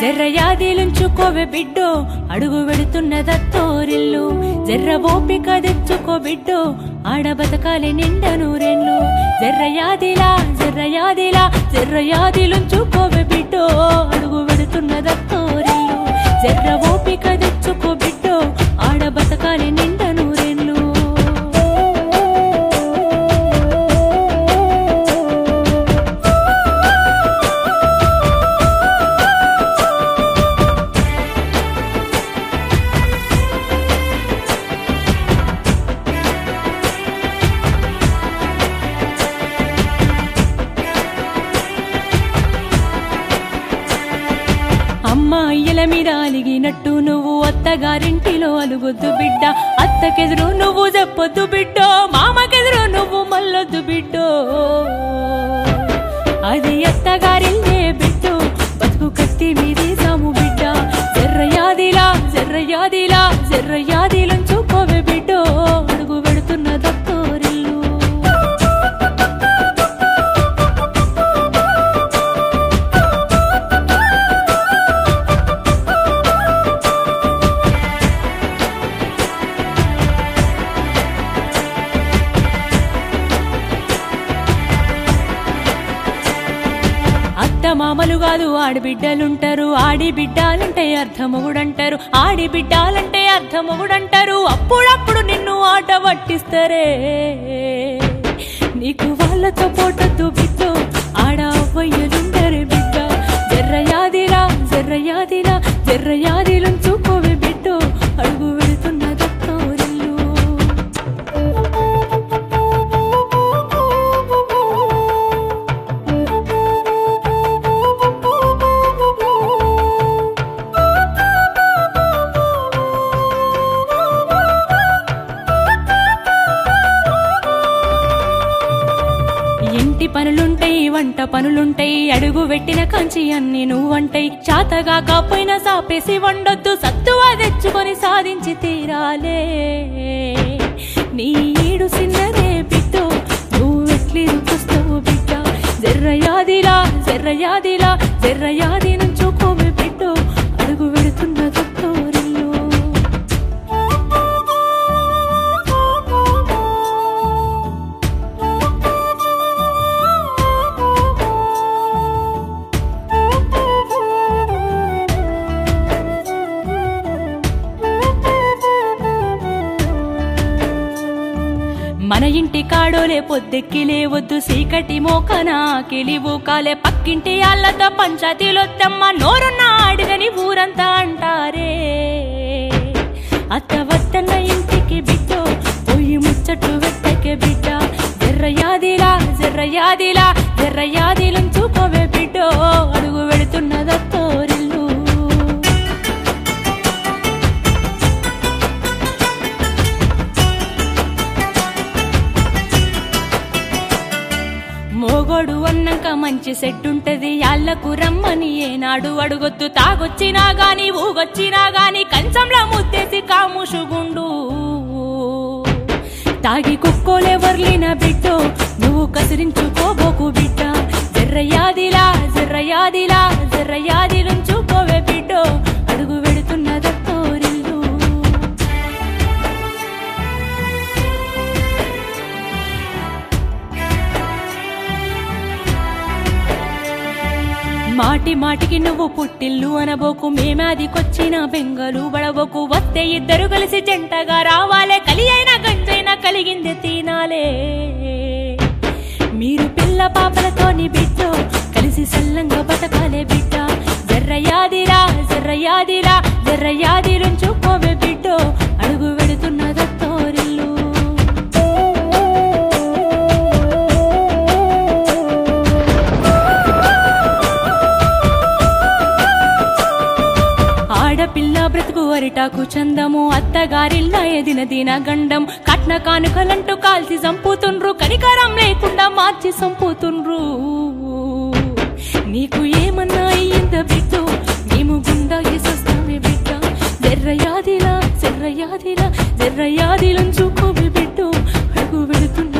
జర్రయాదిలుంచుకోవే బిడ్డో అడుగు వెడుతున్న దత్తోరిల్లు జర్ర ఓపిక తెచ్చుకో బిడ్డో ఆడ బతకాలి నిండ నూరెళ్ళు జర్రయాదిలా జర్రయాదిలా జర్రయాదిలుంచుకోవే బిడ్డో అడుగు వెడుతున్న దత్తోరిల్లు జర్ర ఓపిక తెచ్చుకో బిడ్డో ఆడ బతకాలి నిండ నూరెళ్ళు అమ్మ అయ్యల మీద అలిగినట్టు నువ్వు అత్తగారింటిలో అలుగొద్దు బిడ్డ అత్తకెదురు నువ్వు చెప్పొద్దు బిడ్డో మామకెదురు నువ్వు మల్లొద్దు బిడ్డో అది అత్తగారిల్లే బిడ్డో బతుకు కత్తి మీది సాము బిడ్డ జర్రయాదిలా జర్రయాదిలా జర్రయాదిలంచుకోవే బిడ్డో అడుగు పెడుతున్న దత్తోరిల్లు అత్త మామలు కాదు ఆడి బిడ్డలుంటారు ఆడి బిడ్డాలంటే అర్థమొగుడంటారు ఆడి బిడ్డాలంటే అర్థమొగుడంటారు అప్పుడప్పుడు నిన్ను ఆట పట్టిస్తారే నీకు వాళ్ళతో పోటద్దు బిడ్డ ఆడ అవ్వయ్యలుండరే బిడ్డ జర్రయాదిరా జర్రయాదిరా జర్రయాదిలుంచుకోవే బిడ్డ అడుగు వెళుతున్న దత్తోరిల్లు ఇంటి పనులుంటాయి వంట పనులుంటాయి అడుగు పెట్టిన కంచి అన్ని నువ్వంటాయి చాతగా కాపోయినా సాపేసి వండొద్దు సత్తువా తెచ్చుకొని సాధించి తీరాలే నీ ఈడు సిన్నరే బిడ్డో నువ్వెట్లి రుకుస్తావు బిడ్డ జర్రయాదిలా జర్రయాదిలా జర్రయాది నుంచుకోవే బిడ్డో అడుగు పెడుతున్న దత్తోరిల్లు మన ఇంటి కాడోలే పొద్దెక్కి లేవద్దు సీకటి మోకన కిలివు కాలే పక్కింటి ఆళ్ళతో పంచాయతీలొద్దమ్మ నోరున్న ఆడిదని ఊరంతా అంటారే అత్త వద్దన్న ఇంటికి బిడ్డో పోయి ముచ్చట్లు వెట్టకే బిడ్డ జర్రయాదిలా జర్రయాదిలా జర్రయాదిలంచుకోవే బిడ్డో అడుగు వెళుతున్న దత్తోరిల్లు మోగోడు అన్నాక మంచి సెట్ ఉంటది యాళ్ళకు రమ్మని ఏనాడు అడుగొద్దు తాగొచ్చినా గాని ఊగొచ్చినా గాని కంచంలో ముత్తేసి కాముషుగుండు తాగి కుక్కోలెవర్లిన బిడ్డో నువ్వు కసిరించుకోబోకు బిడ్డ జర్రయాదిలా జర్రయాదిలా జర్రయాదిలుంచుకోవే బిడ్డో అడుగు వెడుతున్న దత్తోరిల్లు మాటి మాటికి నువ్వు పుట్టిల్లు అనబోకు మేమాదికొచ్చిన బెంగలు బడబోకు వస్తే ఇద్దరు కలిసి జంటగా రావాలే కలి అయినా గంజైనా కలిగింది తినాలే మీరు పిల్ల పాపలతోని బిడ్డ కలిసి సల్లంగా బతకాలే బిడ్డ జర్రయాదిరా జర్రయాదిరా జర్రయాదిరుంచుకోవే బిడ్డ అడుగు వెడుతున్న దత్తోరిల్లు ఆడపిల్ల బ్రతుకు అరిటాకు చందము అత్తగారిల్లా ఎదిన దిన గండం కట్న కానుకలంటూ కాల్చి చంపుతుండ్రు కనికరం లేకుండా మార్చి చంపుతుండ్రు నీకు ఏమన్నా అయ్యింద బిడ్డ మేము గుండా సస్తామే బిడ్డ జర్రయాదిలా జర్రయాదిలా జర్రయాదిలంచుకోవే బిడ్డ అడుగు వెళుతున్న